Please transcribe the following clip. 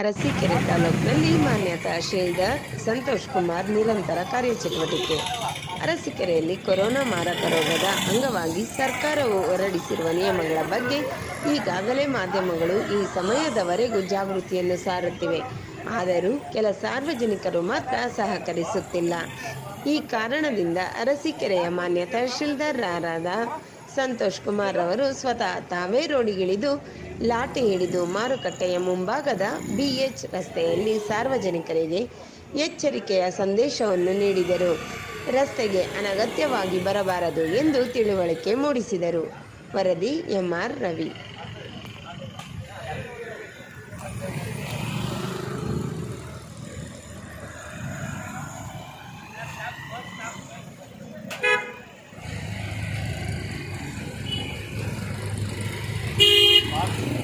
ಅರಸೀಕೆರೆ ತಾಲೂಕಿನಲ್ಲಿ ಮಾನ್ಯ ತಹಶೀಲ್ದಾರ್ ಸಂತೋಷ್ ಕುಮಾರ್ ನಿರಂತರ ಕಾರ್ಯಚಟುವಟಿಕೆ ಅರಸೀಕೆರೆಯಲ್ಲಿ ಕೊರೋನಾ ಮಾರಕ ರೋಗದ ಅಂಗವಾಗಿ ಸರ್ಕಾರವು ಹೊರಡಿಸಿರುವ ನಿಯಮಗಳ ಬಗ್ಗೆ ಈಗಾಗಲೇ ಮಾಧ್ಯಮಗಳು ಈ ಸಮಯದವರೆಗೂ ಜಾಗೃತಿಯನ್ನು ಸಾರುತ್ತಿವೆ ಆದರೂ ಕೆಲ ಸಾರ್ವಜನಿಕರು ಮಾತ್ರ ಸಹಕರಿಸುತ್ತಿಲ್ಲ ಈ ಕಾರಣದಿಂದ ಅರಸೀಕೆರೆಯ ಮಾನ್ಯ ತಹಶೀಲ್ದಾರರಾದ ಸಂತೋಷ್ ಕುಮಾರ್ ಅವರು ಸ್ವತಃ ತಾವೇ ರೋಡಿಗಿಳಿದು ಲಾಠಿ ಹಿಡಿದು ಮಾರುಕಟ್ಟೆಯ ಮುಂಭಾಗದ ಬಿಎಚ್ ರಸ್ತೆಯಲ್ಲಿ ಸಾರ್ವಜನಿಕರಿಗೆ ಎಚ್ಚರಿಕೆಯ ಸಂದೇಶವನ್ನು ನೀಡಿದರು ರಸ್ತೆಗೆ ಅನಗತ್ಯವಾಗಿ ಬರಬಾರದು ಎಂದು ತಿಳುವಳಿಕೆ ಮೂಡಿಸಿದರು ವರದಿ ಎಂಆರ್ ರವಿ ಮಾಸ್ಕ್